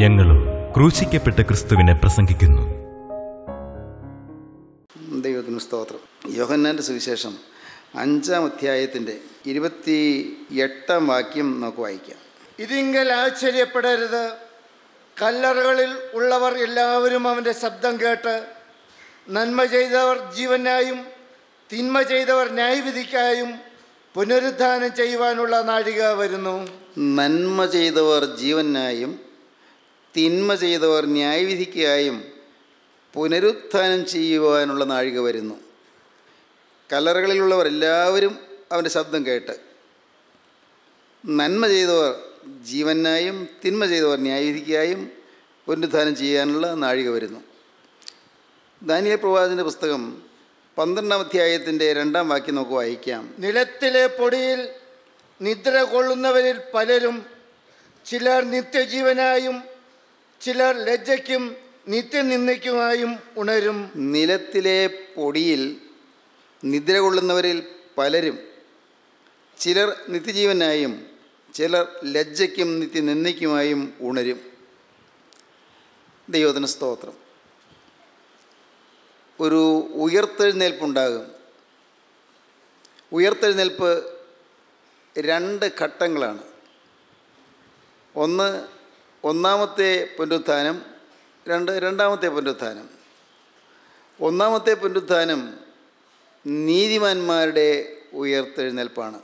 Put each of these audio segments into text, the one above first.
ഞങ്ങളും ക്രൂശിക്കപ്പെട്ട ക്രിസ്തുവിനെ പ്രസംഗിക്കുന്നു ദൈവത്തിന് സ്തോത്രം യോഹന്നാൻ്റെ സുവിശേഷം അഞ്ചാം അധ്യായത്തിൻ്റെ ഇരുപത്തി എട്ടാം വാക്യം നമുക്ക് വായിക്കാം ഇതിങ്കൽ ആശ്ചര്യപ്പെടരുത് കല്ലറകളിൽ ഉള്ളവർ എല്ലാവരും അവൻ്റെ ശബ്ദം കേട്ട് നന്മ ചെയ്തവർ ജീവനായും തിന്മ ചെയ്തവർ ന്യായവിധിക്കായും പുനരുദ്ധാനം ചെയ്യുവാനുള്ള നാഴിക വരുന്നു നന്മ ചെയ്തവർ ജീവനായും തിന്മ ചെയ്തവർ ന്യായവിധിക്കായും പുനരുത്ഥാനം ചെയ്യുവാനുള്ള നാഴിക വരുന്നു കല്ലറകളിലുള്ളവർ എല്ലാവരും അവൻ്റെ ശബ്ദം കേട്ട് നന്മ ചെയ്തവർ ജീവനായും തിന്മ ചെയ്തവർ ന്യായവിധിക്കായും പുനരുദ്ധാനം ചെയ്യാനുള്ള നാഴിക വരുന്നു ദാനിയൽ പ്രവാചൻ്റെ പുസ്തകം പന്ത്രണ്ടാം അധ്യായത്തിൻ്റെ രണ്ടാം വാക്യം നമുക്ക് വായിക്കാം നിലത്തിലെ പൊടിയിൽ നിദ്ര കൊള്ളുന്നവരിൽ പലരും ചിലർ നിത്യജീവനായും ചിലർ ലജ്ജയ്ക്കും നിത്യനിന്ദയ്ക്കുമായും ഉണരും നിലത്തിലെ പൊടിയിൽ നിദ്ര കൊള്ളുന്നവരിൽ പലരും ചിലർ നിത്യജീവനായും ചിലർ ലജ്ജയ്ക്കും നിത്യനിന്ദയ്ക്കുമായും ഉണരും ദൈവത്തിന് സ്തോത്രം ഒരു ഉയർത്തെഴുന്നേൽപ്പുണ്ടാകും ഉയർത്തെഴുന്നേൽപ്പ് രണ്ട് ഘട്ടങ്ങളാണ് ഒന്ന് ഒന്നാമത്തെ പുനരുത്ഥാനം രണ്ട് രണ്ടാമത്തെ പുനരുത്ഥാനം ഒന്നാമത്തെ പുനരുത്ഥാനം നീതിമാന്മാരുടെ ഉയർത്തെഴുന്നേൽപ്പാണ്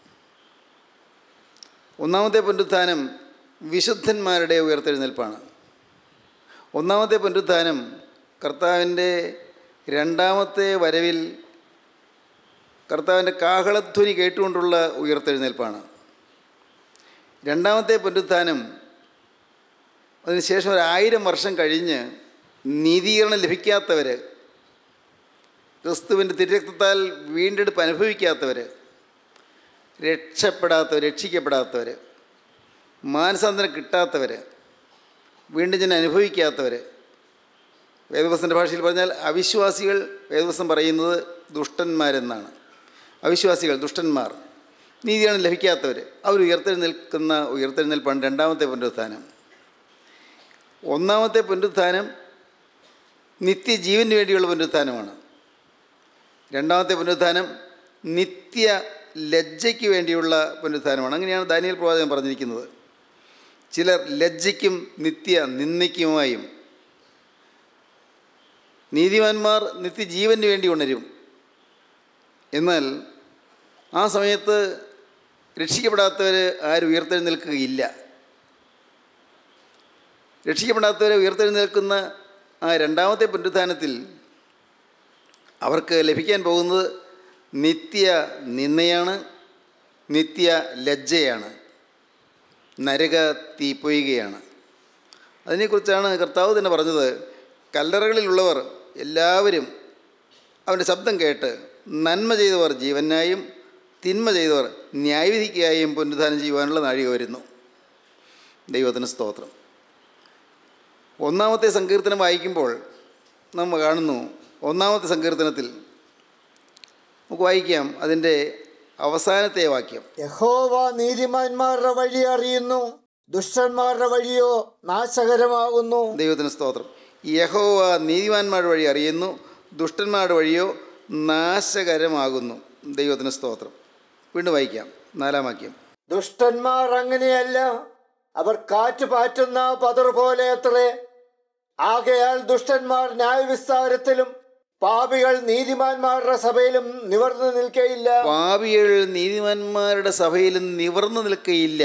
ഒന്നാമത്തെ പുനരുത്ഥാനം വിശുദ്ധന്മാരുടെ ഉയർത്തെഴുന്നേൽപ്പാണ് ഒന്നാമത്തെ പുനരുത്ഥാനം കർത്താവിൻ്റെ രണ്ടാമത്തെ വരവിൽ കർത്താവിൻ്റെ കാഹളധ്വനി കേട്ടുകൊണ്ടുള്ള ഉയർത്തെഴുന്നേൽപ്പാണ് രണ്ടാമത്തെ പുനരുത്ഥാനം അതിനുശേഷം ഒരു ആയിരം വർഷം കഴിഞ്ഞ് നീതീകരണം ലഭിക്കാത്തവർ ക്രിസ്തുവിൻ്റെ തിരക്തത്താൽ വീണ്ടെടുപ്പ് അനുഭവിക്കാത്തവർ രക്ഷപ്പെടാത്തവർ രക്ഷിക്കപ്പെടാത്തവർ മാനസാന്തരം കിട്ടാത്തവർ വീണ്ടും ജനം അനുഭവിക്കാത്തവർ വേദവസൻ്റെ ഭാഷയിൽ പറഞ്ഞാൽ അവിശ്വാസികൾ വേദവസം പറയുന്നത് ദുഷ്ടന്മാരെന്നാണ് അവിശ്വാസികൾ ദുഷ്ടന്മാർ നീതിയാണ് ലഭിക്കാത്തവർ അവർ ഉയർത്തെഴുന്നേൽക്കുന്ന ഉയർത്തെഴുന്നേൽപ്പാണ് രണ്ടാമത്തെ പുനരുത്ഥാനം ഒന്നാമത്തെ പുനരുത്ഥാനം നിത്യജീവന് വേണ്ടിയുള്ള പുനരുത്ഥാനമാണ് രണ്ടാമത്തെ പുനരുത്ഥാനം നിത്യ ലജ്ജയ്ക്ക് വേണ്ടിയുള്ള പുനരുത്ഥാനമാണ് അങ്ങനെയാണ് ദാനിയൽ പ്രവാചകൻ പറഞ്ഞിരിക്കുന്നത് ചിലർ ലജ്ജയ്ക്കും നിത്യ നിന്ദയ്ക്കുമായും നീതിമാന്മാർ നിത്യജീവന് വേണ്ടി ഉണരും എന്നാൽ ആ സമയത്ത് രക്ഷിക്കപ്പെടാത്തവർ ആരും ഉയർത്തെഴുന്നേൽക്കുകയില്ല രക്ഷിക്കപ്പെടാത്തവരെ ഉയർത്തെഴുന്നേൽക്കുന്ന ആ രണ്ടാമത്തെ പുനരുത്ഥാനത്തിൽ അവർക്ക് ലഭിക്കാൻ പോകുന്നത് നിത്യ നിന്നയാണ് നിത്യ ലജ്ജയാണ് നരക തീപ്പൊയ്കയാണ് അതിനെക്കുറിച്ചാണ് കർത്താവ് തന്നെ പറഞ്ഞത് കല്ലറകളിലുള്ളവർ എല്ലാവരും അവൻ്റെ ശബ്ദം കേട്ട് നന്മ ചെയ്തവർ ജീവനായും തിന്മ ചെയ്തവർ ന്യായവിധിക്കായും പുനരുദ്ധാനം ചെയ്യുവാനുള്ള നാഴിക വരുന്നു ദൈവത്തിന് സ്തോത്രം ഒന്നാമത്തെ സങ്കീർത്തനം വായിക്കുമ്പോൾ നമ്മൾ കാണുന്നു ഒന്നാമത്തെ സങ്കീർത്തനത്തിൽ നമുക്ക് വായിക്കാം അതിൻ്റെ അവസാനത്തെ വാക്യം യഹോവ നീതിമാന്മാരുടെ വഴി അറിയുന്നു ദുഷ്ടന്മാരുടെ വഴിയോ നാശകരമാകുന്നു ദൈവത്തിന് സ്തോത്രം യഹോവ നീതിമാന്മാരുടെ വഴി അറിയുന്നു ദുഷ്ടന്മാരുടെ വഴിയോ നാശകരമാകുന്നു ദൈവത്തിന് സ്തോത്രം വീണ്ടും വായിക്കാം നാലാം വാക്യം ദുഷ്ടന്മാർ അങ്ങനെയല്ല അവർ കാറ്റ് പാറ്റുന്ന പതർ പോലെ അത്രേ ആകയാൽ ദുഷ്ടന്മാർ ന്യായവിസ്താരത്തിലും പാപികൾ നീതിമാന്മാരുടെ സഭയിലും നിവർന്നു നിൽക്കയില്ല പാപികൾ നീതിമാന്മാരുടെ സഭയിൽ നിവർന്നു നിൽക്കുകയില്ല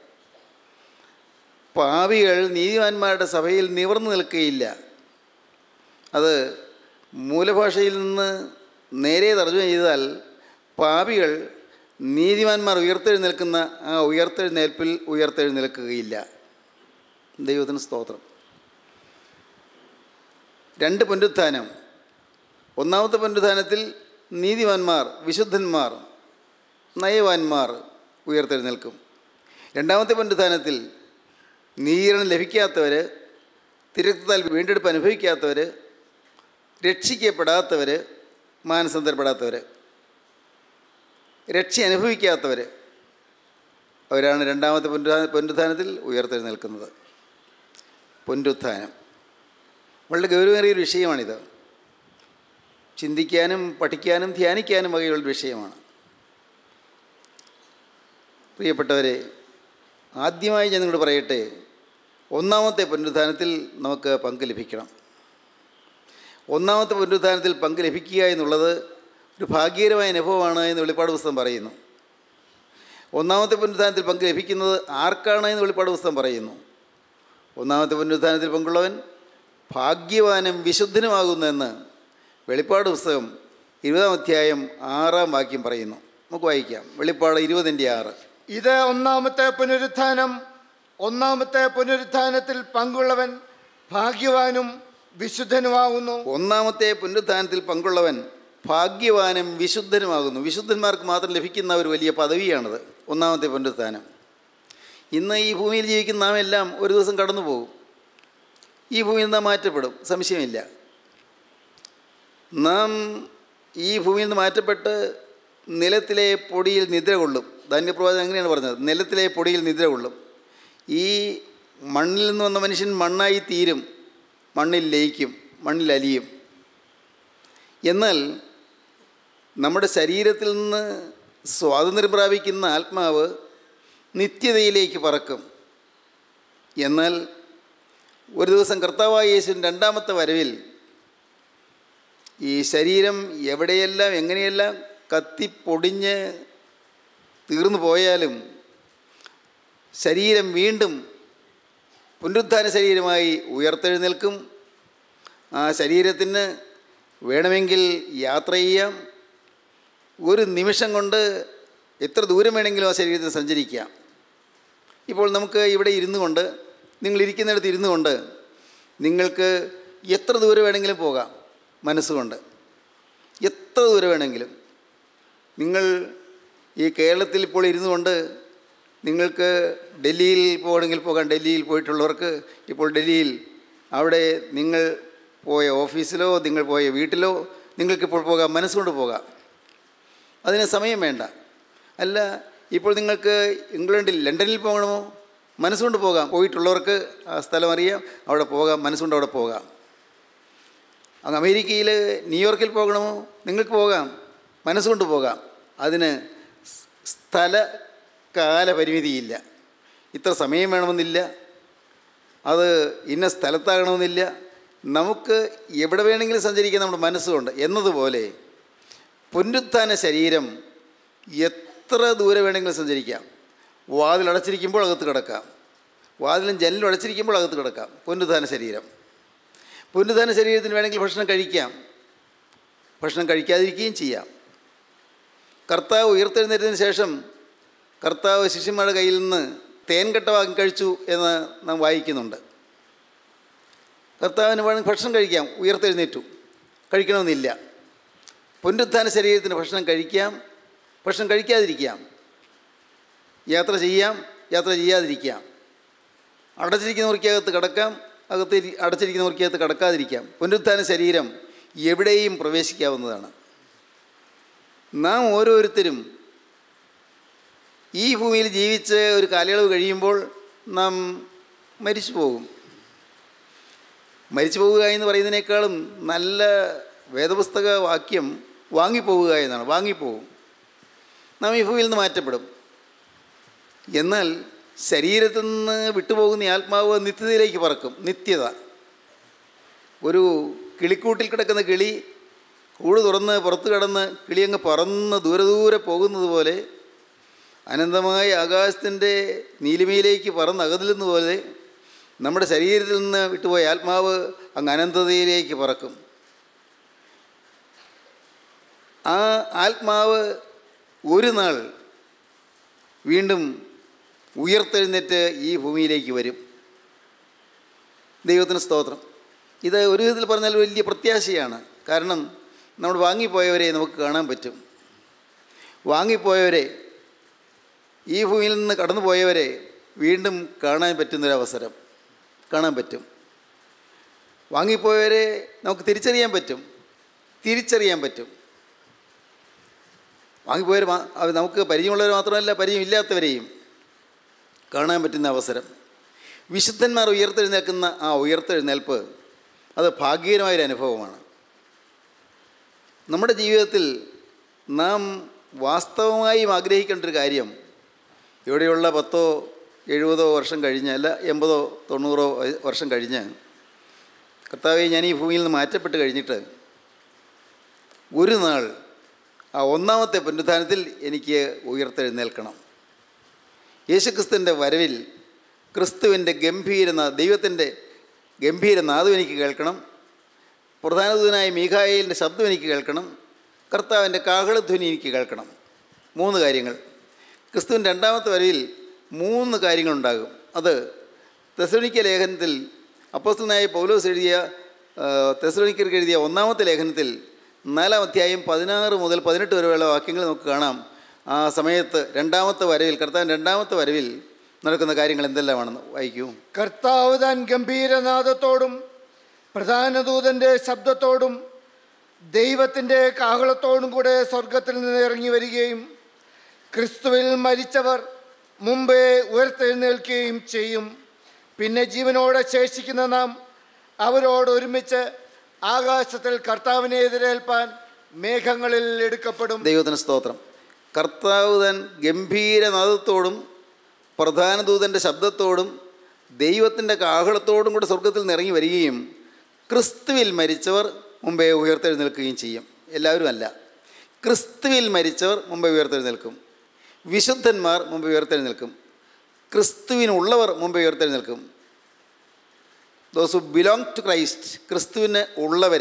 പാപികൾ നീതിമാന്മാരുടെ സഭയിൽ നിവർന്നു നിൽക്കുകയില്ല അത് മൂലഭാഷയിൽ നിന്ന് നേരെ തർജ്ജമ ചെയ്താൽ പാപികൾ നീതിമാന്മാർ ഉയർത്തെഴുന്നേൽക്കുന്ന ആ ഉയർത്തെഴുന്നേൽപ്പിൽ ഉയർത്തെഴുന്നേൽക്കുകയില്ല ദൈവത്തിന് സ്തോത്രം രണ്ട് പുനരുത്ഥാനം ഒന്നാമത്തെ പുനരുത്ഥാനത്തിൽ നീതിമാന്മാർ വിശുദ്ധന്മാർ നയവാന്മാർ ഉയർത്തെഴുന്നേൽക്കും രണ്ടാമത്തെ പുനരുത്ഥാനത്തിൽ നീരണം ലഭിക്കാത്തവർ തിരക്തത്താൽ വീണ്ടെടുപ്പ് അനുഭവിക്കാത്തവർ രക്ഷിക്കപ്പെടാത്തവർ മാനസാന്തരപ്പെടാത്തവർ രക്ഷ അനുഭവിക്കാത്തവർ അവരാണ് രണ്ടാമത്തെ പുനരുദ്ധാ പുനരുദ്ധാനത്തിൽ ഉയർത്തെഴുന്നേൽക്കുന്നത് പുനരുത്ഥാനം വളരെ ഗൗരവമേറിയൊരു വിഷയമാണിത് ചിന്തിക്കാനും പഠിക്കാനും ധ്യാനിക്കാനും വകയുള്ള വിഷയമാണ് പ്രിയപ്പെട്ടവരെ ആദ്യമായി ഞാൻ നിങ്ങളോട് പറയട്ടെ ഒന്നാമത്തെ പുനരുത്ഥാനത്തിൽ നമുക്ക് പങ്ക് ലഭിക്കണം ഒന്നാമത്തെ പുനരുത്ഥാനത്തിൽ പങ്ക് ലഭിക്കുക എന്നുള്ളത് ഒരു ഭാഗ്യകരമായ അനുഭവമാണ് എന്ന് വെളിപ്പാട് പുസ്തകം പറയുന്നു ഒന്നാമത്തെ പുനരുത്ഥാനത്തിൽ പങ്ക് ലഭിക്കുന്നത് ആർക്കാണ് എന്ന് വെളിപ്പാട് പുസ്തകം പറയുന്നു ഒന്നാമത്തെ പുനരുത്ഥാനത്തിൽ പങ്കുള്ളവൻ ഭാഗ്യവാനും വിശുദ്ധനുമാകുന്നെന്ന് വെളിപ്പാട് പുസ്തകം ഇരുപതാം അധ്യായം ആറാം വാക്യം പറയുന്നു നമുക്ക് വായിക്കാം വെളിപ്പാട് ഇരുപതിൻ്റെ ആറ് ഇത് ഒന്നാമത്തെ പുനരുത്ഥാനം ഒന്നാമത്തെ പുനരുത്ഥാനത്തിൽ പങ്കുള്ളവൻ ഭാഗ്യവാനും വിശുദ്ധനുമാകുന്നു ഒന്നാമത്തെ പുനരുത്ഥാനത്തിൽ പങ്കുള്ളവൻ ഭാഗ്യവാനും വിശുദ്ധനുമാകുന്നു വിശുദ്ധന്മാർക്ക് മാത്രം ലഭിക്കുന്ന ഒരു വലിയ പദവിയാണത് ഒന്നാമത്തെ പുനരുത്ഥാനം ഇന്ന് ഈ ഭൂമിയിൽ ജീവിക്കുന്ന നാം എല്ലാം ഒരു ദിവസം കടന്നു പോകും ഈ ഭൂമിയിൽ നാം മാറ്റപ്പെടും സംശയമില്ല നാം ഈ ഭൂമിയിൽ നിന്ന് മാറ്റപ്പെട്ട് നിലത്തിലെ പൊടിയിൽ നിദ്ര കൊള്ളും ധാന്യപ്രവാചകൻ അങ്ങനെയാണ് പറഞ്ഞത് നിലത്തിലെ പൊടിയിൽ നിദ്ര കൊള്ളും ഈ മണ്ണിൽ നിന്ന് വന്ന മനുഷ്യൻ മണ്ണായി തീരും മണ്ണിൽ ലയിക്കും മണ്ണിൽ അലിയും എന്നാൽ നമ്മുടെ ശരീരത്തിൽ നിന്ന് സ്വാതന്ത്ര്യം പ്രാപിക്കുന്ന ആത്മാവ് നിത്യതയിലേക്ക് പറക്കും എന്നാൽ ഒരു ദിവസം കർത്താവായ യേശുവിൻ രണ്ടാമത്തെ വരവിൽ ഈ ശരീരം എവിടെയെല്ലാം എങ്ങനെയെല്ലാം കത്തിപ്പൊടിഞ്ഞ് തീർന്നു പോയാലും ശരീരം വീണ്ടും പുനരുത്ഥാന ശരീരമായി ഉയർത്തെഴുന്നേൽക്കും ആ ശരീരത്തിന് വേണമെങ്കിൽ യാത്ര ചെയ്യാം ഒരു നിമിഷം കൊണ്ട് എത്ര ദൂരം വേണമെങ്കിലും ആ ശരീരത്തിൽ സഞ്ചരിക്കാം ഇപ്പോൾ നമുക്ക് ഇവിടെ ഇരുന്നു കൊണ്ട് നിങ്ങൾ ഇരിക്കുന്നിടത്ത് ഇരുന്നു കൊണ്ട് നിങ്ങൾക്ക് എത്ര ദൂരം വേണമെങ്കിലും പോകാം മനസ്സുകൊണ്ട് എത്ര ദൂരം വേണമെങ്കിലും നിങ്ങൾ ഈ കേരളത്തിൽ ഇപ്പോൾ ഇരുന്നു കൊണ്ട് നിങ്ങൾക്ക് ഡൽഹിയിൽ പോകണമെങ്കിൽ പോകാം ഡൽഹിയിൽ പോയിട്ടുള്ളവർക്ക് ഇപ്പോൾ ഡൽഹിയിൽ അവിടെ നിങ്ങൾ പോയ ഓഫീസിലോ നിങ്ങൾ പോയ വീട്ടിലോ നിങ്ങൾക്കിപ്പോൾ പോകാം മനസ്സുകൊണ്ട് പോകാം അതിന് സമയം വേണ്ട അല്ല ഇപ്പോൾ നിങ്ങൾക്ക് ഇംഗ്ലണ്ടിൽ ലണ്ടനിൽ പോകണമോ മനസ്സുകൊണ്ട് പോകാം പോയിട്ടുള്ളവർക്ക് ആ സ്ഥലം അറിയാം അവിടെ പോകാം മനസ്സുകൊണ്ട് അവിടെ പോകാം അങ്ങ് അമേരിക്കയിൽ ന്യൂയോർക്കിൽ പോകണമോ നിങ്ങൾക്ക് പോകാം മനസ്സുകൊണ്ട് പോകാം അതിന് സ്ഥല കാല പരിമിതിയില്ല ഇത്ര സമയം വേണമെന്നില്ല അത് ഇന്ന സ്ഥലത്താകണമെന്നില്ല നമുക്ക് എവിടെ വേണമെങ്കിലും സഞ്ചരിക്കാൻ നമ്മുടെ മനസ്സുകൊണ്ട് എന്നതുപോലെ പുനരുത്ഥാന ശരീരം എത്ര ദൂരെ വേണമെങ്കിലും സഞ്ചരിക്കാം വാതിൽ അടച്ചിരിക്കുമ്പോൾ അകത്ത് കിടക്കാം വാതിലും ജനലും അടച്ചിരിക്കുമ്പോൾ അകത്ത് കിടക്കാം പുനരുത്ഥാന ശരീരം പുനരുത്ഥാന ശരീരത്തിന് വേണമെങ്കിൽ ഭക്ഷണം കഴിക്കാം ഭക്ഷണം കഴിക്കാതിരിക്കുകയും ചെയ്യാം കർത്താവ് ഉയർത്തെഴുന്നേറ്റതിന് ശേഷം കർത്താവ് ശിഷ്യന്മാരുടെ കയ്യിൽ നിന്ന് തേൻകട്ട വാങ്ങി കഴിച്ചു എന്ന് നാം വായിക്കുന്നുണ്ട് കർത്താവിന് വേണമെങ്കിൽ ഭക്ഷണം കഴിക്കാം ഉയർത്തെഴുന്നേറ്റു കഴിക്കണമെന്നില്ല പുനരുത്ഥാന ശരീരത്തിന് ഭക്ഷണം കഴിക്കാം ഭക്ഷണം കഴിക്കാതിരിക്കാം യാത്ര ചെയ്യാം യാത്ര ചെയ്യാതിരിക്കാം അടച്ചിരിക്കുന്ന മുറിക്കകത്ത് കിടക്കാം അകത്ത് ഇരി- അടച്ചിരിക്കുന്ന മുറിക്കകത്ത് കിടക്കാതിരിക്കാം പുനരുത്ഥാന ശരീരം എവിടെയും പ്രവേശിക്കാവുന്നതാണ് നാം ഓരോരുത്തരും ഈ ഭൂമിയിൽ ജീവിച്ച് ഒരു കാലയളവ് കഴിയുമ്പോൾ നാം മരിച്ചു പോകും മരിച്ചു പോവുക എന്ന് പറയുന്നതിനേക്കാളും നല്ല വേദപുസ്തക വാക്യം വാങ്ങിപ്പോവുക എന്നാണ് വാങ്ങിപ്പോവും നാം ഈ ഭൂമിയിൽ നിന്ന് മാറ്റപ്പെടും എന്നാൽ ശരീരത്തിൽ നിന്ന് വിട്ടുപോകുന്ന ഈ ആത്മാവ് നിത്യതയിലേക്ക് പറക്കും നിത്യത ഒരു കിളിക്കൂട്ടിൽ കിടക്കുന്ന കിളി കൂട് തുറന്ന് പുറത്ത് കടന്ന് കിളി അങ്ങ് പറന്ന് ദൂരെ ദൂരെ പോകുന്നത് പോലെ അനന്തമായ ആകാശത്തിൻ്റെ നീലിമയിലേക്ക് പറന്ന് അകലുന്ന പോലെ നമ്മുടെ ശരീരത്തിൽ നിന്ന് വിട്ടുപോയ ആത്മാവ് അങ്ങ് അനന്തതയിലേക്ക് പറക്കും ആ ആത്മാവ് ഒരു നാൾ വീണ്ടും ഉയർത്തെഴുന്നേറ്റ് ഈ ഭൂമിയിലേക്ക് വരും ദൈവത്തിന് സ്തോത്രം ഇത് ഒരു വിധത്തിൽ പറഞ്ഞാൽ വലിയ പ്രത്യാശയാണ് കാരണം നമ്മൾ വാങ്ങിപ്പോയവരെ നമുക്ക് കാണാൻ പറ്റും വാങ്ങിപ്പോയവരെ ഈ ഭൂമിയിൽ നിന്ന് കടന്നു പോയവരെ വീണ്ടും കാണാൻ പറ്റുന്നൊരവസരം കാണാൻ പറ്റും വാങ്ങിപ്പോയവരെ നമുക്ക് തിരിച്ചറിയാൻ പറ്റും തിരിച്ചറിയാൻ പറ്റും വാങ്ങിപ്പോയവർ മാ- അത് നമുക്ക് പരിചയമുള്ളവർ മാത്രമല്ല പരിചയമില്ലാത്തവരെയും കാണാൻ പറ്റുന്ന അവസരം വിശുദ്ധന്മാർ ഉയർത്തെഴുന്നേൽക്കുന്ന ആ ഉയർത്തെഴുന്നേൽപ്പ് അത് ഭാഗ്യകരമായൊരു അനുഭവമാണ് നമ്മുടെ ജീവിതത്തിൽ നാം വാസ്തവമായും ആഗ്രഹിക്കേണ്ട ഒരു കാര്യം ഇവിടെയുള്ള പത്തോ എഴുപതോ വർഷം കഴിഞ്ഞ് അല്ല എൺപതോ തൊണ്ണൂറോ വർഷം കഴിഞ്ഞ് കർത്താവെ ഞാൻ ഈ ഭൂമിയിൽ നിന്ന് മാറ്റപ്പെട്ട് കഴിഞ്ഞിട്ട് ഒരു നാൾ ആ ഒന്നാമത്തെ പുനരുദ്ധാനത്തിൽ എനിക്ക് ഉയർത്തെഴുന്നേൽക്കണം യേശുക്രിസ്തുവിൻ്റെ വരവിൽ ക്രിസ്തുവിൻ്റെ ഗംഭീര ദൈവത്തിൻ്റെ ഗംഭീര നാദം എനിക്ക് കേൾക്കണം പ്രധാനദൂതനായ മീഖായേലിൻ്റെ ശബ്ദം എനിക്ക് കേൾക്കണം കർത്താവിൻ്റെ കാഹളധ്വനി എനിക്ക് കേൾക്കണം മൂന്ന് കാര്യങ്ങൾ ക്രിസ്തുവിൻ്റെ രണ്ടാമത്തെ വരവിൽ മൂന്ന് കാര്യങ്ങളുണ്ടാകും അത് തെസലോനിക്ക ലേഖനത്തിൽ അപ്പോസ്തലനായ പൗലോസ് എഴുതിയ തെസലോനിക്കർക്ക് എഴുതിയ ഒന്നാമത്തെ ലേഖനത്തിൽ നാലാം അധ്യായം പതിനാറ് മുതൽ പതിനെട്ട് വരെയുള്ള വാക്യങ്ങൾ നമുക്ക് കാണാം ആ സമയത്ത് രണ്ടാമത്തെ വരവിൽ കർത്താവിൻ്റെ രണ്ടാമത്തെ വരവിൽ നടക്കുന്ന കാര്യങ്ങൾ എന്തെല്ലാമാണെന്ന് വായിക്കൂ കർത്താവ് താൻ ഗംഭീരനാദത്തോടും പ്രധാന ദൂതൻ്റെ ശബ്ദത്തോടും ദൈവത്തിൻ്റെ കാഹളത്തോടും കൂടെ സ്വർഗത്തിൽ നിന്ന് ഇറങ്ങി വരികയും ക്രിസ്തുവിൽ മരിച്ചവർ മുമ്പേ ഉയർത്തെഴുന്നേൽക്കുകയും ചെയ്യും പിന്നെ ജീവനോടെ ശേഷിക്കുന്ന നാം അവരോട് ഒരുമിച്ച് ആകാശത്തിൽ കർത്താവിനെ എതിരേൽപ്പാൻ മേഘങ്ങളിൽ എടുക്കപ്പെടും ദൈവത്തിന് സ്തോത്രം കർത്താവ് താൻ ഗംഭീരനാദത്തോടും പ്രധാന ദൂതൻ്റെ ശബ്ദത്തോടും ദൈവത്തിൻ്റെ കാഹളത്തോടും കൂടെ സ്വർഗത്തിൽ നിന്ന് ഇറങ്ങി വരികയും ക്രിസ്തുവിൽ മരിച്ചവർ മുമ്പേ ഉയർത്തെഴുന്നേൽക്കുകയും ചെയ്യും എല്ലാവരും അല്ല ക്രിസ്തുവിൽ മരിച്ചവർ മുമ്പേ ഉയർത്തെഴുന്നേൽക്കും വിശുദ്ധന്മാർ മുമ്പ് ഉയർത്തെഴുന്നേൽക്കും ക്രിസ്തുവിനുള്ളവർ മുമ്പേ ഉയർത്തെഴുന്നേൽക്കും those who belong to Christ ക്രിസ്തുവിന് ഉള്ളവർ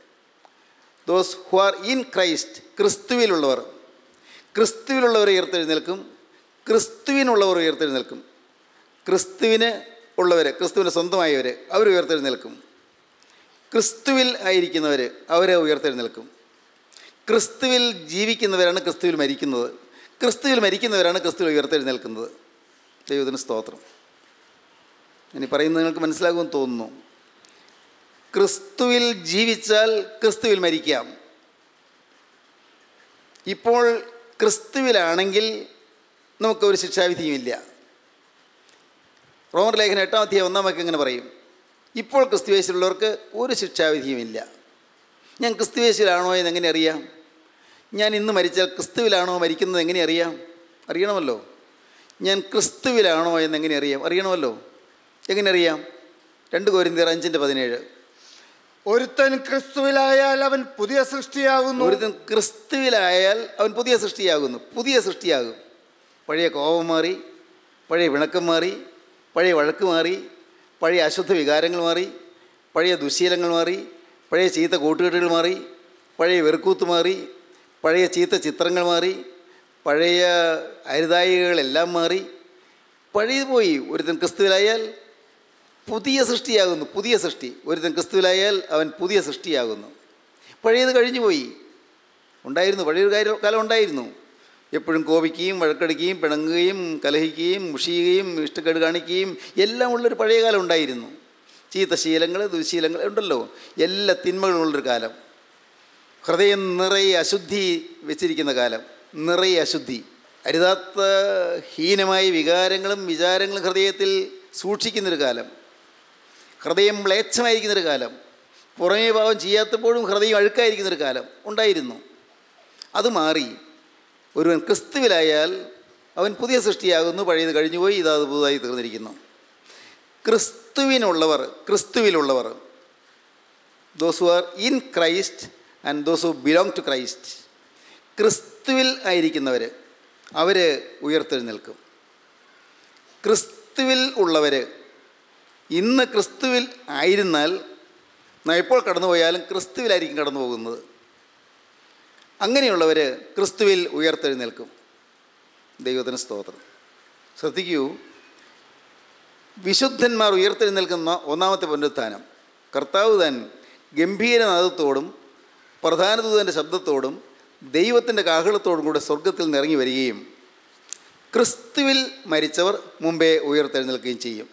those who are in Christ ക്രിസ്തുവിലുള്ളവർ ക്രിസ്തുവിലുള്ളവർ ഉയർത്തെഴുന്നേൽക്കും ക്രിസ്തുവിനുള്ളവർ ഉയർത്തെഴുന്നേൽക്കും ക്രിസ്തുവിന് ഉള്ളവർ ക്രിസ്തുവിൻ്റെ സ്വന്തമായവർ അവർ ഉയർത്തെഴുന്നേൽക്കും ക്രിസ്തുവിൽ ആയിരിക്കുന്നവർ അവരെ ഉയർത്തെഴുന്നേൽക്കും ക്രിസ്തുവിൽ ജീവിക്കുന്നവരാണ് ക്രിസ്തുവിൽ മരിക്കുന്നത് ക്രിസ്തുവിൽ മരിക്കുന്നവരാണ് ക്രിസ്തുവിൽ ഉയർത്തെഴുന്നേൽക്കുന്നത് ദൈവത്തിന് സ്തോത്രം ഇനി പറയുന്നത് നിങ്ങൾക്ക് മനസ്സിലാകുമെന്ന് തോന്നുന്നു ക്രിസ്തുവിൽ ജീവിച്ചാൽ ക്രിസ്തുവിൽ മരിക്കാം ഇപ്പോൾ ക്രിസ്തുവിലാണെങ്കിൽ നമുക്കൊരു ശിക്ഷാവിധിയുമില്ല റോമർ ലേഖനം എട്ടാം അധ്യായം ഒന്നാം വാക്യം ഇങ്ങനെ പറയും ഇപ്പോൾ ക്രിസ്തുവേശിലുള്ളവർക്ക് ഒരു ശിക്ഷാവിധിയുമില്ല ഞാൻ ക്രിസ്തുവേശിലാണോ എന്ന് എങ്ങനെ അറിയാം ഞാൻ ഇന്ന് മരിച്ചാൽ ക്രിസ്തുവിലാണോ മരിക്കുന്നത് എങ്ങനെ അറിയാം അറിയണമല്ലോ ഞാൻ ക്രിസ്തുവിലാണോ എന്ന് എങ്ങനെ അറിയാം അറിയണമല്ലോ എങ്ങനെ അറിയാം രണ്ട് കോരിന്തിയർ അഞ്ചിൻ്റെ പതിനേഴ് ഒരുത്തൻ ക്രിസ്തുവിലായാൽ അവൻ പുതിയ സൃഷ്ടിയാകുന്നു ഒരുത്തൻ ക്രിസ്തുവിലായാൽ അവൻ പുതിയ സൃഷ്ടിയാകുന്നു പുതിയ സൃഷ്ടിയാകും പഴയ കോപം മാറി പഴയ വിണക്കം മാറി പഴയ വഴക്ക് മാറി പഴയ അശുദ്ധ വികാരങ്ങൾ മാറി പഴയ ദുശീലങ്ങൾ മാറി പഴയ ചീത്ത കൂട്ടുകെട്ടുകൾ മാറി പഴയ വെറുക്കൂത്ത് മാറി പഴയ ചീത്ത ചിത്രങ്ങൾ മാറി പഴയ അരുതായികളെല്ലാം മാറി പഴയത് പോയി ഒരുത്തൻ ക്രിസ്തുവിലായാൽ പുതിയ സൃഷ്ടിയാകുന്നു പുതിയ സൃഷ്ടി ഒരുത്തൻ ക്രിസ്തുവിലായാൽ അവൻ പുതിയ സൃഷ്ടിയാകുന്നു പഴയത് കഴിഞ്ഞു പോയി ഉണ്ടായിരുന്നു പഴയൊരു കാര്യം കാലം ഉണ്ടായിരുന്നു എപ്പോഴും കോപിക്കുകയും വഴക്കടിക്കുകയും പിണങ്ങുകയും കലഹിക്കുകയും മുഷിയുകയും ഇഷ്ടക്കേട് കാണിക്കുകയും എല്ലാം ഉള്ളൊരു പഴയ കാലം ഉണ്ടായിരുന്നു ചീത്ത ശീലങ്ങൾ ദുശീലങ്ങൾ ഉണ്ടല്ലോ എല്ലാ തിന്മകളും ഉള്ളൊരു കാലം ഹൃദയം നിറയെ അശുദ്ധി വെച്ചിരിക്കുന്ന കാലം നിറയെ അശുദ്ധി അരുതാത്ത ഹീനമായ വികാരങ്ങളും വിചാരങ്ങളും ഹൃദയത്തിൽ സൂക്ഷിക്കുന്നൊരു കാലം ഹൃദയം മ്ലേച്ഛമായിരിക്കുന്നൊരു കാലം പുറമേ ഭാവം ചെയ്യാത്തപ്പോഴും ഹൃദയം അഴുക്കായിരിക്കുന്നൊരു കാലം ഉണ്ടായിരുന്നു അത് മാറി ഒരുവൻ ക്രിസ്തുവിലായാൽ അവൻ പുതിയ സൃഷ്ടിയാകുന്നു പഴയത് കഴിഞ്ഞുപോയി ഇതാ അത് പുതുതായി തീർന്നിരിക്കുന്നു ക്രിസ്തുവിനുള്ളവർ ക്രിസ്തുവിലുള്ളവർ those who are in Christ and those who belong to Christ ക്രിസ്തുവിൽ ആയിരിക്കുന്നവർ അവർ ഉയർത്തെഴുന്നേൽക്കും ക്രിസ്തുവിൽ ഉള്ളവർ ഇന്ന് ക്രിസ്തുവിൽ ആയിരുന്നാൽ നാം എപ്പോൾ കടന്നു പോയാലും ക്രിസ്തുവിലായിരിക്കും കടന്നു പോകുന്നത് അങ്ങനെയുള്ളവർ ക്രിസ്തുവിൽ ഉയർത്തെഴുന്നേൽക്കും ദൈവത്തിന് സ്തോത്രം ശ്രദ്ധിക്കൂ വിശുദ്ധന്മാർ ഉയർത്തെഴുന്നേൽക്കുന്ന ഒന്നാമത്തെ പുനരുത്ഥാനം കർത്താവ് താൻ ഗംഭീരനാദത്തോടും പ്രധാനദൂതൻ്റെ ശബ്ദത്തോടും ദൈവത്തിൻ്റെ കാഹളത്തോടും കൂടെ സ്വർഗത്തിൽ നിറങ്ങി വരികയും ക്രിസ്തുവിൽ മരിച്ചവർ മുമ്പേ ഉയർത്തെഴുന്നേൽക്കുകയും ചെയ്യും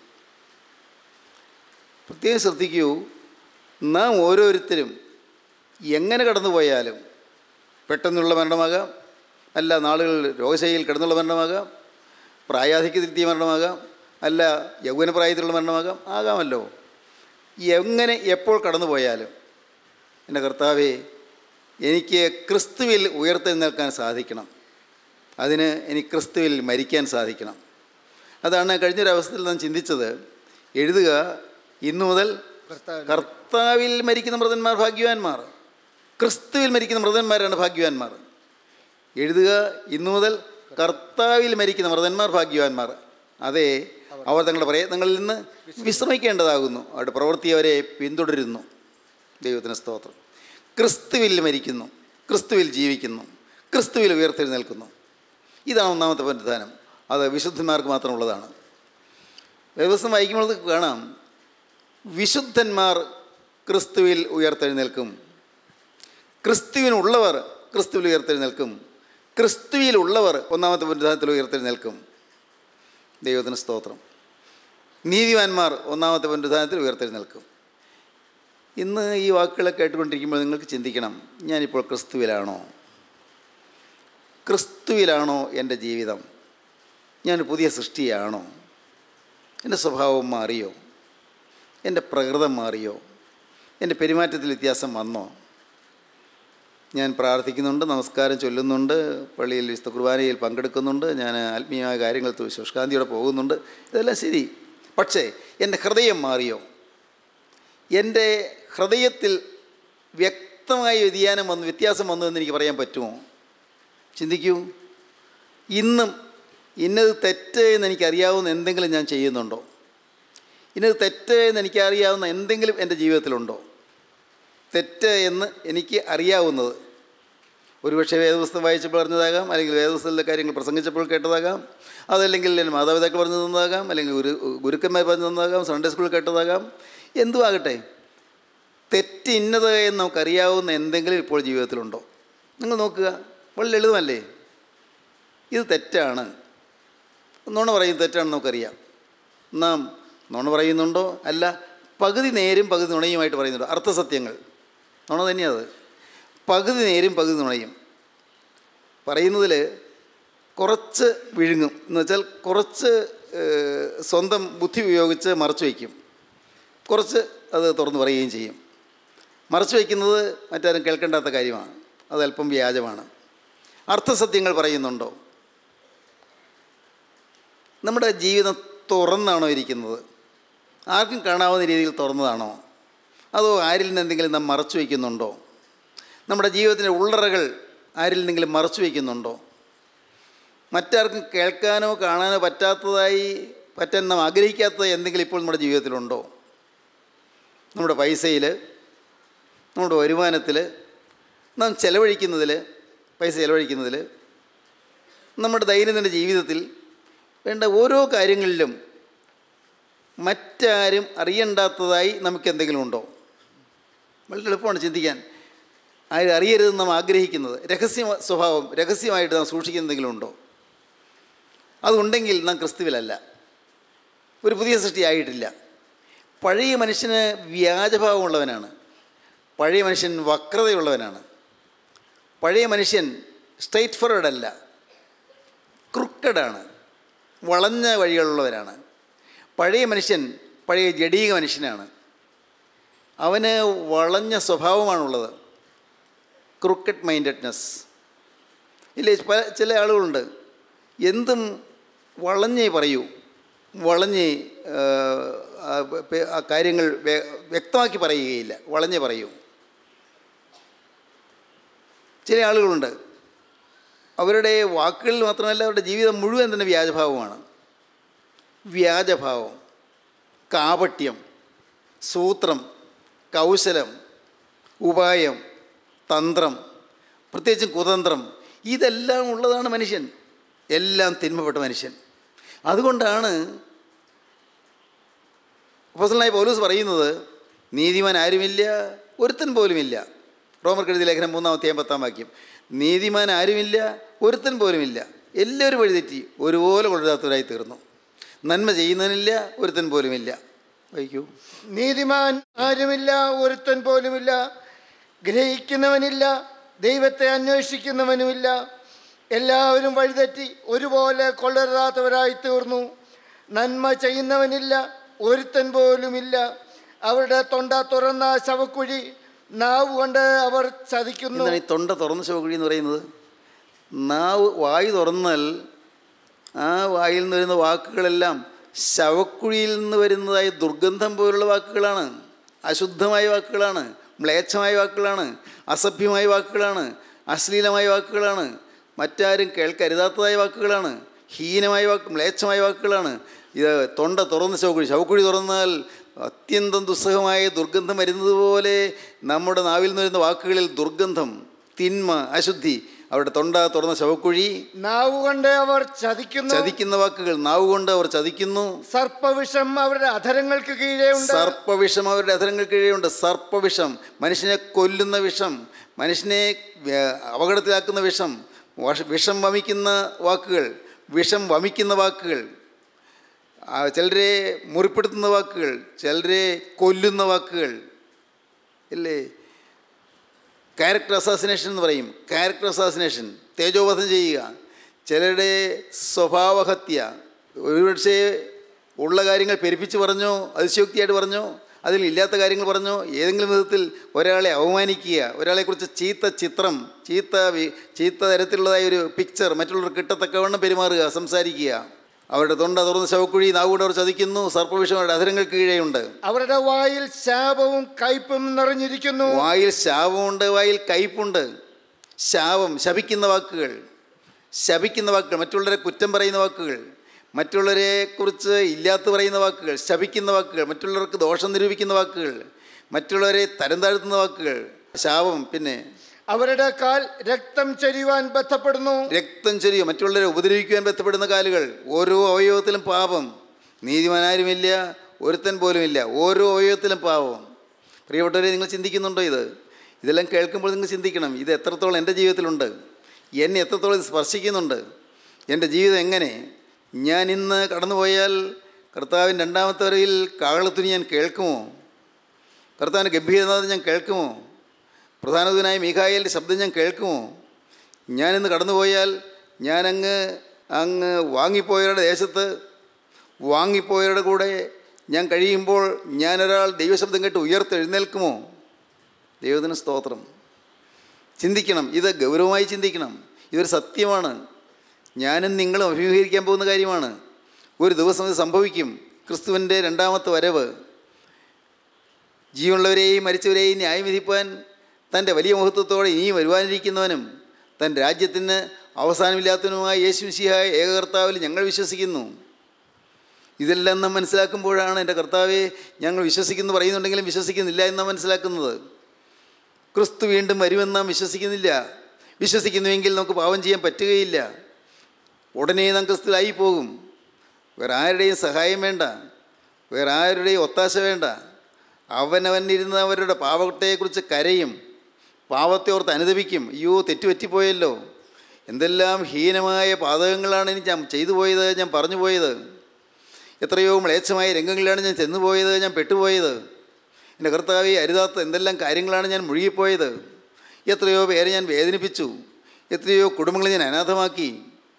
പ്രത്യേകം ശ്രദ്ധിക്കൂ നാം ഓരോരുത്തരും എങ്ങനെ കടന്നുപോയാലും പെട്ടെന്നുള്ള മരണമാകാം അല്ല നാളുകൾ രോഗശൈലിയിൽ കിടന്നുള്ള മരണമാകാം പ്രായാധിക്യത്തിലെത്തിയ മരണമാകാം അല്ല യൗവനപ്രായത്തിലുള്ള മരണമാകാം ആകാമല്ലോ എങ്ങനെ എപ്പോൾ കടന്നുപോയാലും എൻ്റെ കർത്താവേ എനിക്ക് ക്രിസ്തുവിൽ ഉയർത്തെഴുന്നേൽക്കാൻ സാധിക്കണം അതിന് എനിക്ക് ക്രിസ്തുവിൽ മരിക്കാൻ സാധിക്കണം അതാണ് കഴിഞ്ഞൊരവസ്ഥയിൽ നാം ചിന്തിച്ചത് എഴുതുക ഇന്നു മുതൽ കർത്താവിൽ. കർത്താവിൽ മരിക്കുന്ന മൃതന്മാർ ഭാഗ്യവാന്മാർ ക്രിസ്തുവിൽ മരിക്കുന്ന മൃതന്മാരാണ് ഭാഗ്യവാന്മാർ എഴുതുക ഇന്നു മുതൽ കർത്താവിൽ മരിക്കുന്ന മൃതന്മാർ ഭാഗ്യവാന്മാർ അതെ അവർ തങ്ങളുടെ പ്രയത്നങ്ങളിൽ നിന്ന് വിശ്രമിക്കേണ്ടതാകുന്നു അവരുടെ പ്രവൃത്തി അവരെ പിന്തുടരുന്നു ദൈവത്തിന് സ്തോത്രം ക്രിസ്തുവിൽ മരിക്കുന്നു ക്രിസ്തുവിൽ ജീവിക്കുന്നു ക്രിസ്തുവിൽ ഉയർത്തെഴുന്നേൽക്കുന്നു ഇതാണ് ഒന്നാമത്തെ പരിധാനം അത് വിശുദ്ധന്മാർക്ക് മാത്രമുള്ളതാണ് ദിവസം വായിക്കുമ്പോൾ നമുക്ക് കാണാം വിശുദ്ധന്മാർ ക്രിസ്തുവിൽ ഉയർത്തെഴുന്നേൽക്കും ക്രിസ്തുവിനുള്ളവർ ക്രിസ്തുവിൽ ഉയർത്തെഴുന്നേൽക്കും ക്രിസ്തുവിലുള്ളവർ ഒന്നാമത്തെ പുനരുദ്ധാനത്തിൽ ഉയർത്തെഴുന്നേൽക്കും ദൈവത്തിന് സ്തോത്രം നീതിമാന്മാർ ഒന്നാമത്തെ പുനരുദ്ധാനത്തിൽ ഉയർത്തെഴുന്നേൽക്കും ഇന്ന് ഈ വാക്കുകളൊക്കെ കേട്ടുകൊണ്ടിരിക്കുമ്പോൾ നിങ്ങൾക്ക് ചിന്തിക്കണം ഞാനിപ്പോൾ ക്രിസ്തുവിലാണോ ക്രിസ്തുവിലാണോ എൻ്റെ ജീവിതം ഞാൻ പുതിയ സൃഷ്ടിയാണോ എൻ്റെ സ്വഭാവം മാറിയോ എൻ്റെ പ്രകൃതം മാറിയോ എൻ്റെ പെരുമാറ്റത്തിൽ വ്യത്യാസം വന്നോ ഞാൻ പ്രാർത്ഥിക്കുന്നുണ്ട് നമസ്കാരം ചൊല്ലുന്നുണ്ട് പള്ളിയിൽ വിശുദ്ധ കുർബാനയിൽ പങ്കെടുക്കുന്നുണ്ട് ഞാൻ ആത്മീയമായ കാര്യങ്ങൾ തു- ശുഷ്കാന്തിയോടെ പോകുന്നുണ്ട് ഇതെല്ലാം ശരി പക്ഷേ എൻ്റെ ഹൃദയം മാറിയോ എൻ്റെ ഹൃദയത്തിൽ വ്യക്തമായ വ്യതിയാനം വന്നു വ്യത്യാസം വന്നു എന്ന് എനിക്ക് പറയാൻ പറ്റുമോ ചിന്തിക്കൂ ഇന്നും ഇന്നത് തെറ്റ് എന്ന് എനിക്കറിയാവുന്ന എന്തെങ്കിലും ഞാൻ ചെയ്യുന്നുണ്ടോ ഇന്നത് തെറ്റ് എന്ന് എനിക്കറിയാവുന്ന എന്തെങ്കിലും എൻ്റെ ജീവിതത്തിലുണ്ടോ തെറ്റ് എന്ന് എനിക്ക് അറിയാവുന്നത് ഒരുപക്ഷെ വേദപുസ്തകം വായിച്ചപ്പോൾ അറിഞ്ഞതാകാം അല്ലെങ്കിൽ വേദപുസ്തകത്തിലെ കാര്യങ്ങൾ പ്രസംഗിച്ചപ്പോൾ കേട്ടതാകാം അതല്ലെങ്കിൽ എൻ്റെ മാതാപിതാക്കൾ പറഞ്ഞു തന്നതാകാം അല്ലെങ്കിൽ ഗുരു ഗുരുക്കന്മാർ പറഞ്ഞു തന്നതാകാം സൺഡേ സ്കൂളിൽ കേട്ടതാകാം എന്തും ആകട്ടെ തെറ്റ് ഇന്നത് എന്ന് നമുക്കറിയാവുന്ന എന്തെങ്കിലും ഇപ്പോൾ ജീവിതത്തിലുണ്ടോ നിങ്ങൾ നോക്കുക വളരെ ലളിതമല്ലേ ഇത് തെറ്റാണ് നുണ പറയുന്നത് തെറ്റാണെന്ന് നമുക്കറിയാം നാം നുണ പറയുന്നുണ്ടോ അല്ല പകുതി നേരും പകുതി നുണയുമായിട്ട് പറയുന്നുണ്ടോ അർത്ഥസത്യങ്ങൾ നുണ തന്നെയത് പകുതി നേരും പകുതി നുണയും പറയുന്നതിൽ കുറച്ച് വിഴുങ്ങും എന്ന് വെച്ചാൽ കുറച്ച് ഏഹ്, സ്വന്തം ബുദ്ധി ഉപയോഗിച്ച് മറച്ചു വയ്ക്കും കുറച്ച് അത് തുറന്ന് പറയുകയും ചെയ്യും മറച്ചു വയ്ക്കുന്നത് മറ്റാരും കേൾക്കേണ്ടാത്ത കാര്യമാണ് അത് അല്പം വ്യാജമാണ് അർത്ഥസത്യങ്ങൾ പറയുന്നുണ്ടോ നമ്മുടെ ജീവിതം തുറന്നാണോ ഇരിക്കുന്നത് ആർക്കും കാണാവുന്ന രീതിയിൽ തുറന്നതാണോ അതോ ആരിൽ നിന്നെന്തെങ്കിലും നാം മറച്ചു വയ്ക്കുന്നുണ്ടോ നമ്മുടെ ജീവിതത്തിൻ്റെ ഉള്ളറകൾ ആരിൽ നിന്നെങ്കിലും മറച്ചു വയ്ക്കുന്നുണ്ടോ മറ്റാർക്കും കേൾക്കാനോ കാണാനോ പറ്റാത്തതായി പറ്റാൻ നാം ആഗ്രഹിക്കാത്തത് എന്തെങ്കിലും ഇപ്പോൾ നമ്മുടെ ജീവിതത്തിലുണ്ടോ നമ്മുടെ പൈസയിൽ നമ്മുടെ വരുമാനത്തിൽ നാം ചെലവഴിക്കുന്നതിൽ പൈസ ചെലവഴിക്കുന്നതിൽ നമ്മുടെ ദൈനംദിന ജീവിതത്തിൽ വേണ്ട ഓരോ കാര്യങ്ങളിലും മറ്റാരും അറിയണ്ടാത്തതായി നമുക്ക് എന്തെങ്കിലും ഉണ്ടോ വളരെ എളുപ്പമാണ് ചിന്തിക്കാൻ ആരും അറിയരുതെന്ന് നാം ആഗ്രഹിക്കുന്നത് രഹസ്യ സ്വഭാവം രഹസ്യമായിട്ട് നാം സൂക്ഷിക്കുന്ന എന്തെങ്കിലും ഉണ്ടോ അതുണ്ടെങ്കിൽ നാം ക്രിസ്തുവിലല്ല ഒരു പുതിയ സൃഷ്ടി ആയിട്ടില്ല പഴയ മനുഷ്യന് വ്യാജഭാവമുള്ളവനാണ് പഴയ മനുഷ്യൻ വക്രതയുള്ളവനാണ് പഴയ മനുഷ്യൻ സ്ട്രൈറ്റ് ഫോർവേഡ് അല്ല ക്രുക്കഡാണ് വളഞ്ഞ വഴികളുള്ളവരാണ് പഴയ മനുഷ്യൻ പഴയ ജഡീക മനുഷ്യനാണ് അവന് വളഞ്ഞ സ്വഭാവമാണുള്ളത് ക്രുക്കറ്റ് മൈൻഡഡ്നെസ് ഇല്ലേ പല ചില ആളുകളുണ്ട് എന്തും വളഞ്ഞേ പറയൂ വളഞ്ഞ് ആ, ആ, പെ- ആ കാര്യങ്ങൾ വ്യ- വ്യക്തമാക്കി പറയുകയില്ല വളഞ്ഞേ പറയൂ ചില ആളുകളുണ്ട് അവരുടെ വാക്കുകളിൽ മാത്രമല്ല അവരുടെ ജീവിതം മുഴുവൻ തന്നെ വ്യാജഭാവമാണ് വ്യാജഭാവം കാപട്യം സൂത്രം കൗശലം ഉപായം തന്ത്രം പ്രത്യേകിച്ചും കുതന്ത്രം ഇതെല്ലാം ഉള്ളതാണ് മനുഷ്യൻ എല്ലാം തിന്മപ്പെട്ട മനുഷ്യൻ അതുകൊണ്ടാണ് അപ്പോസലായ പൗലൂസ് പറയുന്നത് നീതിമാൻ ആരുമില്ല ഒരുത്തൻ പോലുമില്ല റോമർ കെഴുതിയ ലേഖനം മൂന്നാമത്തെ പത്താം വാക്യം നീതിമാൻ ആരുമില്ല ഒരുത്തൻ പോലുമില്ല എല്ലാവരും വഴിതെറ്റി ഒരുപോലെ കൊള്ളരുതാത്തവരായി തീർന്നു നന്മ ചെയ്യുന്നതിനില്ല ഒരുത്തൻ പോലുമില്ല വൈക്കൂ നീതിമാൻ ആരുമില്ല ഒരുത്തൻ പോലുമില്ല ഗ്രഹിക്കുന്നവനില്ല ദൈവത്തെ അന്വേഷിക്കുന്നവനുമില്ല എല്ലാവരും വഴിതെറ്റി ഒരുപോലെ കൊള്ളരുതാത്തവരായി തീർന്നു നന്മ ചെയ്യുന്നവനില്ല ഒരുത്തൻ പോലുമില്ല അവരുടെ തൊണ്ട തുറന്ന ശവക്കുഴി നാവ് കൊണ്ട് അവർ ചതിക്കുന്നു എന്താണ് ഈ തൊണ്ട തുറന്ന ശവകുഴി എന്ന് പറയുന്നത് നാവ് വായു തുറന്നാൽ ആ വായിൽ നിന്ന് വരുന്ന വാക്കുകളെല്ലാം ശവക്കുഴിയിൽ നിന്ന് വരുന്നതായ ദുർഗന്ധം പോലുള്ള വാക്കുകളാണ് അശുദ്ധമായ വാക്കുകളാണ് മ്ലേച്ഛമായ വാക്കുകളാണ് അസഭ്യമായ വാക്കുകളാണ് അശ്ലീലമായ വാക്കുകളാണ് മറ്റാരും കേൾക്കരുതാത്തതായ വാക്കുകളാണ് ഹീനമായ വാക്ക് മ്ലേച്ഛമായ വാക്കുകളാണ് ഇത് തൊണ്ട തുറന്ന ശവക്കുഴി ശവക്കുഴി തുറന്നാൽ അത്യന്തം ദുസ്സഹമായ ദുർഗന്ധം വരുന്നത് പോലെ നമ്മുടെ നാവിൽ നിന്ന് വരുന്ന വാക്കുകളിൽ ദുർഗന്ധം തിന്മ അശുദ്ധി അവരുടെ തൊണ്ട തുറന്ന ശവക്കുഴി നാവ് കൊണ്ട് അവർ ചതിക്കുന്നു ചതിക്കുന്ന വാക്കുകൾ നാവ് കൊണ്ട് അവർ ചതിക്കുന്നു സർപ്പവിഷം അവരുടെ അധരങ്ങൾക്ക് കീഴേ ഉണ്ട് സർപ്പവിഷം അവരുടെ അധരങ്ങൾ കീഴെയുണ്ട് സർപ്പവിഷം മനുഷ്യനെ കൊല്ലുന്ന വിഷം മനുഷ്യനെ വ്യ- അപകടത്തിലാക്കുന്ന വിഷം വഷ- വിഷം വമിക്കുന്ന വാക്കുകൾ വിഷം വമിക്കുന്ന വാക്കുകൾ ആ, ചിലരെ മുറിപ്പെടുത്തുന്ന വാക്കുകൾ ചിലരെ കൊല്ലുന്ന വാക്കുകൾ ഇല്ലേ ക്യാരക്ടർ അസാസിനേഷൻ എന്ന് പറയും ക്യാരക്ടർ അസാസിനേഷൻ തേജോവധം ചെയ്യുക ചിലരുടെ സ്വഭാവഹത്യ ഒരുപക്ഷെ ഉള്ള കാര്യങ്ങൾ പെരുപ്പിച്ച് പറഞ്ഞോ അതിശയോക്തിയായിട്ട് പറഞ്ഞോ അതിൽ ഇല്ലാത്ത കാര്യങ്ങൾ പറഞ്ഞോ ഏതെങ്കിലും വിധത്തിൽ ഒരാളെ അവമാനിക്കുക ഒരാളെക്കുറിച്ച് ചീത്ത ചിത്രം ചീത്ത വി- ചീത്ത തരത്തിലുള്ളതായ ഒരു പിക്ചർ മറ്റുള്ളവർ കിട്ടത്തക്കവണ്ണം പെരുമാറുക സംസാരിക്കുക അവരുടെ തൊണ്ട തുറന്ന ശവക്കുഴി നാവുകൊണ്ട് അവർ ചതിക്കുന്നു സർപ്പവിഷം അവരുടെ അധരങ്ങൾക്ക് കീഴെയുണ്ട് അവരുടെ വായിൽ ശാപവും കയ്പും നിറഞ്ഞിരിക്കുന്നു വായിൽ ശാപമുണ്ട് വായിൽ കയ്പുണ്ട് ശാപം ശപിക്കുന്ന വാക്കുകൾ ശപിക്കുന്ന വാക്കുകൾ മറ്റുള്ളവരെ കുറ്റം പറയുന്ന വാക്കുകൾ മറ്റുള്ളവരെ കുറിച്ച് ഇല്ലാത്ത പറയുന്ന വാക്കുകൾ ശപിക്കുന്ന വാക്കുകൾ മറ്റുള്ളവർക്ക് ദോഷം നിരൂപിക്കുന്ന വാക്കുകൾ മറ്റുള്ളവരെ തരം താഴ്ത്തുന്ന വാക്കുകൾ ശാപം പിന്നെ അവരുടെ കാൽ രക്തം ചൊരിയുവാൻ ബന്ധപ്പെടുന്നു രക്തം ചൊരിയോ മറ്റുള്ളവരെ ഉപദ്രവിക്കുവാൻ ബന്ധപ്പെടുന്ന കാലുകൾ ഓരോ അവയവത്തിലും പാപം നീതിമാനാരുമില്ല ഒരുത്തൻ പോലുമില്ല ഓരോ അവയവത്തിലും പാപം പ്രിയപ്പെട്ടവരെ നിങ്ങൾ ചിന്തിക്കുന്നുണ്ടോ ഇത് ഇതെല്ലാം കേൾക്കുമ്പോൾ നിങ്ങൾ ചിന്തിക്കണം ഇത് എത്രത്തോളം എൻ്റെ ജീവിതത്തിലുണ്ട് എന്നെ എത്രത്തോളം ഇത് സ്പർശിക്കുന്നുണ്ട് എൻ്റെ ജീവിതം എങ്ങനെ ഞാൻ ഇന്ന് കടന്നുപോയാൽ കർത്താവിൻ്റെ രണ്ടാമത്തെ വരവിൽ കാകളത്തുനി ഞാൻ കേൾക്കുമോ കർത്താവിൻ്റെ ഗംഭീരനാഥം ഞാൻ കേൾക്കുമോ പ്രധാനതനായ മീഖായേലിൻ്റെ ശബ്ദം ഞാൻ കേൾക്കുമോ ഞാനിന്ന് കടന്നുപോയാൽ ഞാനങ്ങ് അങ്ങ് വാങ്ങിപ്പോയവരുടെ ദേശത്ത് വാങ്ങിപ്പോയവരുടെ കൂടെ ഞാൻ കഴിയുമ്പോൾ ഞാനൊരാൾ ദൈവശബ്ദം കേട്ട് ഉയർത്തെഴുന്നേൽക്കുമോ ദൈവത്തിന് സ്തോത്രം ചിന്തിക്കണം ഇത് ഗൗരവമായി ചിന്തിക്കണം ഇതൊരു സത്യമാണ് ഞാനും നിങ്ങളും അഭിമുഖീകരിക്കാൻ പോകുന്ന കാര്യമാണ് ഒരു ദിവസം ഇത് സംഭവിക്കും ക്രിസ്തുവിൻ്റെ രണ്ടാമത്തെ വരവ് ജീവനുള്ളവരെയും മരിച്ചവരെയും ന്യായം വിധിപ്പാൻ തൻ്റെ വലിയ മഹത്വത്തോടെ ഇനിയും വരുവാനിരിക്കുന്നവനും തൻ്റെ രാജ്യത്തിന് അവസാനമില്ലാത്തവനുമായ യേശു മിശിഹായ ഏകകർത്താവിൽ ഞങ്ങൾ വിശ്വസിക്കുന്നു ഇതെല്ലാം നാം മനസ്സിലാക്കുമ്പോഴാണ് എൻ്റെ കർത്താവെ ഞങ്ങൾ വിശ്വസിക്കുന്നു പറയുന്നുണ്ടെങ്കിലും വിശ്വസിക്കുന്നില്ല എന്നാണ് മനസ്സിലാക്കുന്നത് ക്രിസ്തു വീണ്ടും വരുമെന്ന് നാം വിശ്വസിക്കുന്നില്ല വിശ്വസിക്കുന്നുവെങ്കിൽ നമുക്ക് പാവം ചെയ്യാൻ പറ്റുകയില്ല ഉടനെ നാം ക്രിസ്തുലായി പോകും വേറെ ആരുടെയും സഹായം വേണ്ട വേറെ ആരുടെയും ഒത്താശ വേണ്ട അവനവനിരുന്നവരുടെ പാവത്തെക്കുറിച്ച് കരയും പാവത്തെ ഓർത്ത് അനുദപിക്കും അയ്യോ തെറ്റുപറ്റിപ്പോയല്ലോ എന്തെല്ലാം ഹീനമായ പാതകങ്ങളാണ് എനിക്ക് ഞാൻ ചെയ്തു പോയത് ഞാൻ പറഞ്ഞു പോയത് എത്രയോ മ്ലേച്ഛമായ രംഗങ്ങളിലാണ് ഞാൻ ചെന്നുപോയത് ഞാൻ പെട്ടുപോയത് എൻ്റെ കർത്താവെ അരുതാത്ത എന്തെല്ലാം കാര്യങ്ങളാണ് ഞാൻ മുഴുകിപ്പോയത് എത്രയോ പേരെ ഞാൻ വേദനിപ്പിച്ചു എത്രയോ കുടുംബങ്ങളെ ഞാൻ അനാഥമാക്കി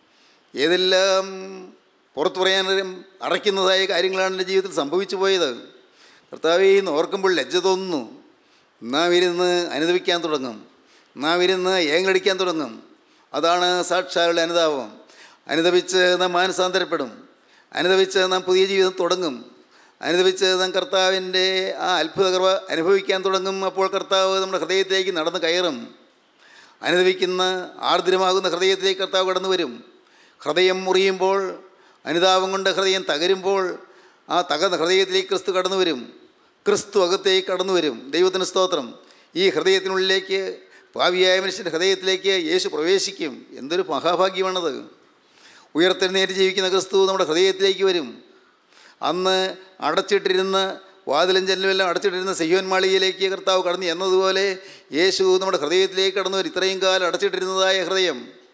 ഏതെല്ലാം പുറത്തു പറയാൻ അടയ്ക്കുന്നതായ കാര്യങ്ങളാണ് എൻ്റെ ജീവിതത്തിൽ സംഭവിച്ചു പോയത് കർത്താവെ ഇന്ന് ഓർക്കുമ്പോൾ ലജ്ജ തോന്നുന്നു നാം ഇരുന്ന് അനുദവിക്കാൻ തുടങ്ങും നാം ഇരുന്ന് ഏങ്ങടിക്കാൻ തുടങ്ങും അതാണ് സാക്ഷാലുള്ള അനുതാപം അനുദപിച്ച് നാം മാനസാന്തരപ്പെടും അനുദപിച്ച് നാം പുതിയ ജീവിതം തുടങ്ങും അനുദപിച്ച് നാം കർത്താവിൻ്റെ ആ അത്ഭുത കൃപ അനുഭവിക്കാൻ തുടങ്ങും അപ്പോൾ കർത്താവ് നമ്മുടെ ഹൃദയത്തിലേക്ക് നടന്ന് കയറും അനുദവിക്കുന്ന ആർദ്രമാകുന്ന ഹൃദയത്തിലേക്ക് കർത്താവ് കടന്നു വരും ഹൃദയം മുറിയുമ്പോൾ അനുതാപം കൊണ്ട് ഹൃദയം തകരുമ്പോൾ ആ തകർന്ന ഹൃദയത്തിലേക്ക് ക്രിസ്തു കടന്നു വരും ക്രിസ്തു അകത്തേക്ക് കടന്നു വരും ദൈവത്തിന് സ്തോത്രം ഈ ഹൃദയത്തിനുള്ളിലേക്ക് ഭാവിയായ മനുഷ്യൻ്റെ ഹൃദയത്തിലേക്ക് യേശു പ്രവേശിക്കും എന്തൊരു മഹാഭാഗ്യമാണത് ഉയർത്തെഴുന്നേറ്റ് ജീവിക്കുന്ന ക്രിസ്തു നമ്മുടെ ഹൃദയത്തിലേക്ക് വരും അന്ന് അടച്ചിട്ടിരുന്ന വാതിലും ജനലുമെല്ലാം അടച്ചിട്ടിരുന്ന സെയ്യോൻ മാളികയിലേക്ക് കർത്താവ് കടന്നു എന്നതുപോലെ യേശു നമ്മുടെ ഹൃദയത്തിലേക്ക് കടന്നു വരും ഇത്രയും കാലം അടച്ചിട്ടിരുന്നതായ ഹൃദയം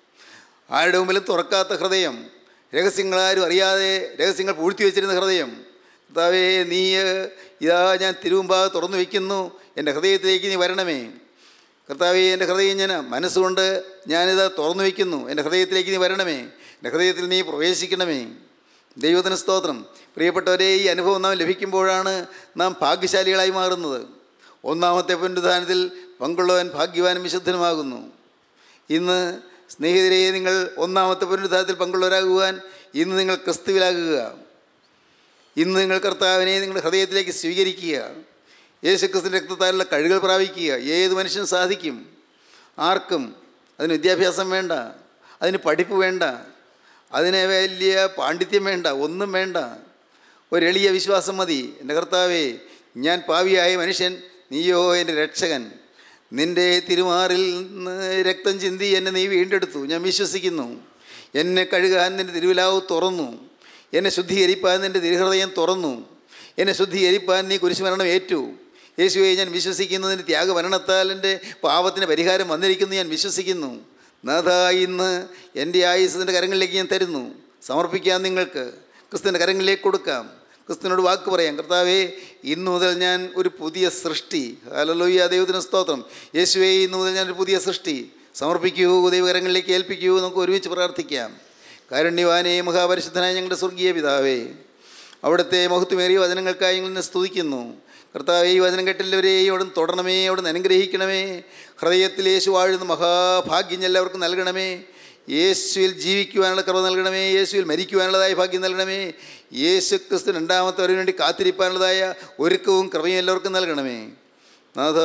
ആരുടെ മുമ്പിലും തുറക്കാത്ത ഹൃദയം രഹസ്യങ്ങളാരും അറിയാതെ രഹസ്യങ്ങൾ പൂഴ്ത്തി വെച്ചിരുന്ന ഹൃദയം കർത്താവേ നീ ഇതാ ഞാൻ തിരുവുമ്പാകെ തുറന്നു വയ്ക്കുന്നു എൻ്റെ ഹൃദയത്തിലേക്ക് നീ വരണമേ കർത്താവേ എൻ്റെ ഹൃദയം ഞാൻ മനസ്സുകൊണ്ട് ഞാനിത് തുറന്നു വയ്ക്കുന്നു എൻ്റെ ഹൃദയത്തിലേക്ക് നീ വരണമേ എൻ്റെ ഹൃദയത്തിൽ നീ പ്രവേശിക്കണമേ ദൈവത്തിന് സ്തോത്രം പ്രിയപ്പെട്ടവരെ ഈ അനുഭവം നാം ലഭിക്കുമ്പോഴാണ് നാം ഭാഗ്യശാലികളായി മാറുന്നത് ഒന്നാമത്തെ പുനരുദ്ധാനത്തിൽ പങ്കുള്ളവൻ ഭാഗ്യവാനും വിശുദ്ധനുമാകുന്നു ഇന്ന് സ്നേഹിതരെ നിങ്ങൾ ഒന്നാമത്തെ പുനരുദ്ധാനത്തിൽ പങ്കുള്ളവരാകുവാൻ ഇന്ന് നിങ്ങൾ ക്രിസ്തുവിലാകുക ഇന്ന് നിങ്ങൾ കർത്താവിനെ നിങ്ങളുടെ ഹൃദയത്തിലേക്ക് സ്വീകരിക്കുക യേശുക്രിസ്തുവിൻ്റെ രക്തത്താലുള്ള കഴിവുകൾ പ്രാപിക്കുക ഏത് മനുഷ്യനും സാധിക്കും ആർക്കും അതിന് വിദ്യാഭ്യാസം വേണ്ട അതിന് പഠിപ്പ് വേണ്ട അതിന് വലിയ പാണ്ഡിത്യം വേണ്ട ഒന്നും വേണ്ട ഒരു എളിയ വിശ്വാസം മതി എൻ്റെ കർത്താവേ ഞാൻ പാവിയായ മനുഷ്യൻ നീയോ എൻ്റെ രക്ഷകൻ നിൻ്റെ തിരുമാറിൽ നിന്ന് രക്തം ചിന്തി എന്നെ നീ വീണ്ടെടുത്തു ഞാൻ വിശ്വസിക്കുന്നു എന്നെ കഴുകാൻ നിൻ്റെ തിരുവിലാവ് തുറന്നു എന്നെ ശുദ്ധീകരിപ്പാൻ നിൻ്റെ തിരുഹൃദയം തുറന്നു എന്നെ ശുദ്ധീകരിപ്പാൻ നീ കുരിശുമരണം ഏറ്റു യേശുവെ ഞാൻ വിശ്വസിക്കുന്നു നിൻ്റെ ത്യാഗമരണത്താൽ എൻ്റെ പാപത്തിന് പരിഹാരം വന്നിരിക്കുന്നു ഞാൻ വിശ്വസിക്കുന്നു നാഥ ഇന്ന് എൻ്റെ ആയുസിൻ്റെ കരങ്ങളിലേക്ക് ഞാൻ തരുന്നു സമർപ്പിക്കാം നിങ്ങൾക്ക് ക്രിസ്തുവിൻ്റെ കരങ്ങളിലേക്ക് കൊടുക്കാം ക്രിസ്തുവിനോട് വാക്ക് പറയാം കർത്താവേ ഇന്നു മുതൽ ഞാൻ ഒരു പുതിയ സൃഷ്ടി ഹല്ലേലൂയ ദൈവത്തിന് സ്തോത്രം യേശുവേ ഇന്നു മുതൽ ഞാൻ ഒരു പുതിയ സൃഷ്ടി സമർപ്പിക്കൂ ദൈവകരങ്ങളിലേക്ക് ഏൽപ്പിക്കൂ നമുക്ക് ഒരുമിച്ച് പ്രാർത്ഥിക്കാം കാരുണ്യവാനേ മഹാപരിശുദ്ധനായ ഞങ്ങളുടെ സ്വർഗീയ പിതാവേ അവിടുത്തെ മഹത്വമേറിയ വചനങ്ങൾക്കായി ഞങ്ങൾ നിന്നെ സ്തുതിക്കുന്നു കർത്താവേ ഈ വചനം കേട്ടെല്ലാവരെയും അവിടെ തുടരണമേ അവിടെ നിന്ന് അനുഗ്രഹിക്കണമേ ഹൃദയത്തിൽ യേശു വാഴുന്ന മഹാഭാഗ്യം എല്ലാവർക്കും നൽകണമേ യേശുവിൽ ജീവിക്കുവാനുള്ള കൃപ നൽകണമേ യേശുവിൽ മരിക്കുവാനുള്ളതായ ഭാഗ്യം നൽകണമേ യേശു ക്രിസ്തു രണ്ടാമത്തവരിന് വേണ്ടി കാത്തിരിപ്പാനുള്ളതായ ഒരുക്കവും കൃപയും എല്ലാവർക്കും നൽകണമേ നാഥ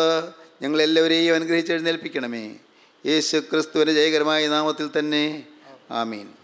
ഞങ്ങളെല്ലാവരെയും അനുഗ്രഹിച്ച് എഴുന്നേൽപ്പിക്കണമേ യേശു ക്രിസ്തുവിൻ്റെ ജയകരമായ നാമത്തിൽ തന്നെ ആമീൻ